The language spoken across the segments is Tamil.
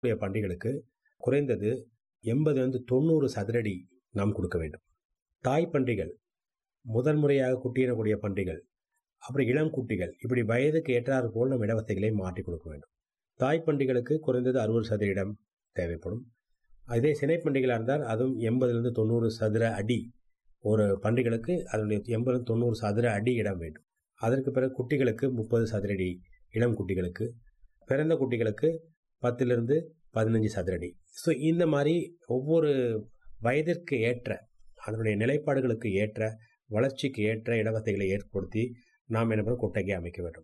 உடைய பன்றிகளுக்கு குறைந்தது எண்பதுலேருந்து தொண்ணூறு சதுரடி நாம் கொடுக்க வேண்டும் தாய் பன்றிகள் முதல் முறையாக குட்டியிடக்கூடிய பன்றிகள் அப்புறம் இளம் குட்டிகள் இப்படி வயதுக்கு ஏற்றாறு போல் நம் இடவசதிகளை மாற்றி கொடுக்க வேண்டும் தாய் பன்றிகளுக்கு குறைந்தது அறுபது சதவீதம் தேவைப்படும் அதே சினை பன்றிகளாக இருந்தால் அதுவும் எண்பதுலேருந்து தொண்ணூறு சதுர அடி ஒரு பன்றிகளுக்கு அதனுடைய எண்பது தொண்ணூறு சதுர அடி இடம் வேண்டும் அதற்கு பிறகு குட்டிகளுக்கு முப்பது சதுரடி இளம் குட்டிகளுக்கு பிறந்த குட்டிகளுக்கு பத்திலிருந்து பதினஞ்சு சதுரடி ஸோ இந்த மாதிரி ஒவ்வொரு வயதிற்கு ஏற்ற அதனுடைய நிலைப்பாடுகளுக்கு ஏற்ற வளர்ச்சிக்கு ஏற்ற இடவசதிகளை ஏற்படுத்தி நாம் என்ன பண்ண கொட்டகை அமைக்க வேண்டும்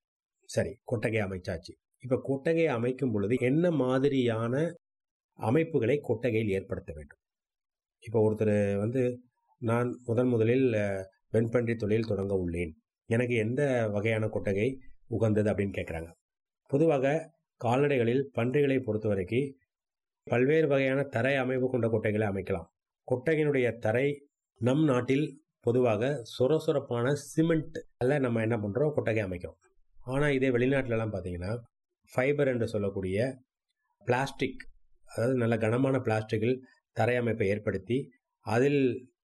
சரி கொட்டகை அமைச்சாச்சு இப்போ கொட்டகை அமைக்கும் பொழுது என்ன மாதிரியான அமைப்புகளை கொட்டகையில் ஏற்படுத்த வேண்டும் இப்போ ஒருத்தர் வந்து நான் முதன் முதலில் வெண்பன்றி தொழில் தொடங்க உள்ளேன் எனக்கு எந்த வகையான கொட்டகை உகந்தது அப்படின்னு கேட்குறாங்க பொதுவாக கால்நடைகளில் பன்றிகளை பொறுத்த வரைக்கும் பல்வேறு வகையான தரை அமைப்பு கொண்ட கொட்டைகளை அமைக்கலாம் கொட்டகையினுடைய தரை நம் நாட்டில் பொதுவாக சொரசொரப்பான சிமெண்ட் அல்ல நம்ம என்ன பண்ணுறோம் கொட்டகை அமைக்கிறோம் ஆனால் இதே வெளிநாட்டிலலாம் பார்த்தீங்கன்னா ஃபைபர் என்று சொல்லக்கூடிய பிளாஸ்டிக் அதாவது நல்ல கனமான பிளாஸ்டிக்கில் தரை அமைப்பை ஏற்படுத்தி அதில்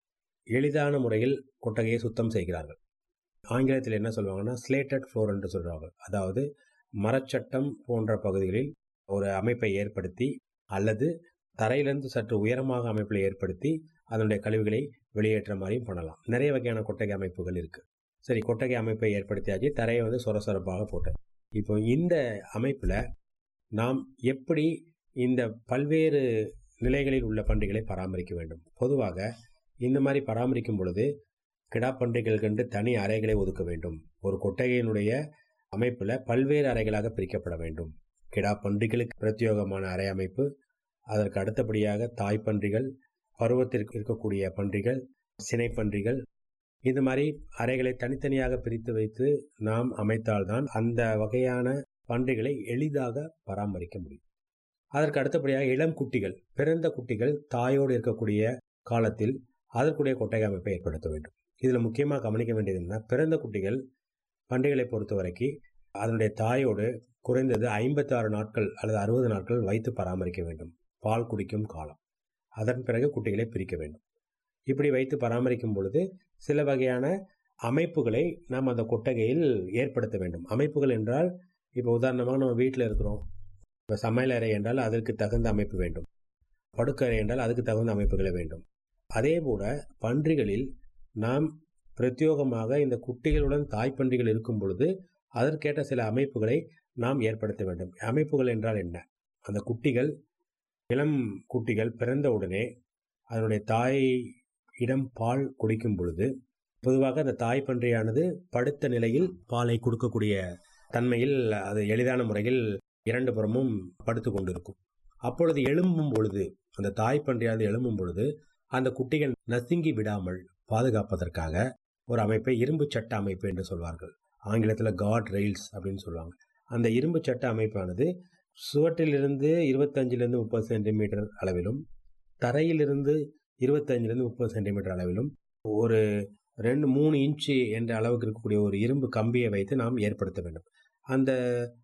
எளிதான முறையில் கொட்டகையை சுத்தம் செய்கிறார்கள் ஆங்கிலத்தில் என்ன சொல்லுவாங்கன்னா ஸ்லேட்டட் ஃப்ளோர் என்று சொல்கிறாங்க அதாவது மரச்சட்டம் போன்ற பகுதிகளில் ஒரு அமைப்பை ஏற்படுத்தி அல்லது தரையிலிருந்து சற்று உயரமாக அமைப்பில் ஏற்படுத்தி அதனுடைய கழிவுகளை வெளியேற்ற மாதிரியும் பண்ணலாம் நிறைய வகையான கொட்டகை அமைப்புகள் இருக்குது சரி கொட்டகை அமைப்பை ஏற்படுத்தியாச்சு தரையை வந்து சொரசொரப்பாக போட்டது இப்போ இந்த அமைப்பில் நாம் எப்படி இந்த பல்வேறு நிலைகளில் உள்ள பன்றிகளை பராமரிக்க வேண்டும் பொதுவாக இந்த மாதிரி பராமரிக்கும் பொழுது கிடாப்பன்றிகள் கண்டு தனி அறைகளை ஒதுக்க வேண்டும் ஒரு கொட்டகையினுடைய அமைப்பில் பல்வேறு அறைகளாக பிரிக்கப்பட வேண்டும் கிடா பன்றிகளுக்கு பிரத்யேகமான அறை அமைப்பு அதற்கு அடுத்தபடியாக தாய் பன்றிகள் பருவத்திற்கு இருக்கக்கூடிய பன்றிகள் சினை பன்றிகள் இந்த மாதிரி அறைகளை தனித்தனியாக பிரித்து வைத்து நாம் அமைத்தால்தான் அந்த வகையான பன்றிகளை எளிதாக பராமரிக்க முடியும் அதற்கு அடுத்தபடியாக இளம் குட்டிகள் பிறந்த குட்டிகள் தாயோடு இருக்கக்கூடிய காலத்தில் அதற்குடைய கொட்டகை அமைப்பை ஏற்படுத்த வேண்டும் இதில் முக்கியமாக கவனிக்க வேண்டியது என்ன பிறந்த குட்டிகள் பன்றிகளை பொறுத்த வரைக்கும் அதனுடைய தாயோடு குறைந்தது ஐம்பத்தாறு நாட்கள் அல்லது அறுபது நாட்கள் வைத்து பராமரிக்க வேண்டும் பால் குடிக்கும் காலம் அதன் பிறகு குட்டிகளை பிரிக்க வேண்டும் இப்படி வைத்து பராமரிக்கும் பொழுது சில வகையான அமைப்புகளை நாம் அந்த கொட்டகையில் ஏற்படுத்த வேண்டும் அமைப்புகள் என்றால் இப்போ உதாரணமாக நம்ம வீட்டில் இருக்கிறோம் இப்போ சமையல் அறை என்றால் அதற்கு தகுந்த அமைப்பு வேண்டும் படுக்கறை என்றால் அதுக்கு தகுந்த அமைப்புகளை வேண்டும் அதே போல பன்றிகளில் நாம் பிரத்யோகமாக இந்த குட்டிகளுடன் தாய்ப்பன்றிகள் இருக்கும் பொழுது அதற்கேற்ற சில அமைப்புகளை நாம் ஏற்படுத்த வேண்டும் அமைப்புகள் என்றால் என்ன அந்த குட்டிகள் இளம் குட்டிகள் பிறந்தவுடனே அதனுடைய தாய் இடம் பால் குடிக்கும் பொழுது பொதுவாக அந்த தாய் பன்றியானது படுத்த நிலையில் பாலை கொடுக்கக்கூடிய தன்மையில் அது எளிதான முறையில் இரண்டு புறமும் படுத்து கொண்டிருக்கும் அப்பொழுது எழும்பும் பொழுது அந்த தாய் பன்றியானது எழும்பும் பொழுது அந்த குட்டிகள் நசுங்கி விடாமல் பாதுகாப்பதற்காக ஒரு அமைப்பை இரும்பு சட்ட அமைப்பு என்று சொல்வார்கள் ஆங்கிலத்தில் காட் ரெயில்ஸ் அப்படின்னு சொல்லுவாங்க அந்த இரும்பு சட்ட அமைப்பானது சுவற்றிலிருந்து இருபத்தஞ்சிலிருந்து முப்பது சென்டிமீட்டர் அளவிலும் தரையிலிருந்து இருபத்தஞ்சிலிருந்து முப்பது சென்டிமீட்டர் அளவிலும் ஒரு ரெண்டு மூணு இன்ச்சு என்ற அளவுக்கு இருக்கக்கூடிய ஒரு இரும்பு கம்பியை வைத்து நாம் ஏற்படுத்த வேண்டும் அந்த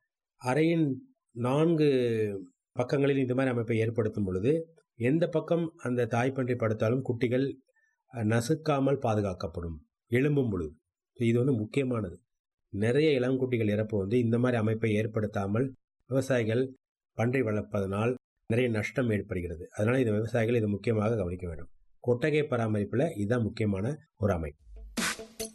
அறையின் நான்கு பக்கங்களில் இந்த மாதிரி அமைப்பை ஏற்படுத்தும் பொழுது எந்த பக்கம் அந்த தாய்ப்பன்றி படுத்தாலும் குட்டிகள் நசுக்காமல் பாதுகாக்கப்படும் எழும்பும் பொழுது இது வந்து முக்கியமானது நிறைய இளங்குட்டிகள் இறப்பு வந்து இந்த மாதிரி அமைப்பை ஏற்படுத்தாமல் விவசாயிகள் பன்றி வளர்ப்பதனால் நிறைய நஷ்டம் ஏற்படுகிறது அதனால் இந்த விவசாயிகள் இது முக்கியமாக கவனிக்க வேண்டும் கொட்டகை பராமரிப்பில் இதுதான் முக்கியமான ஒரு அமைப்பு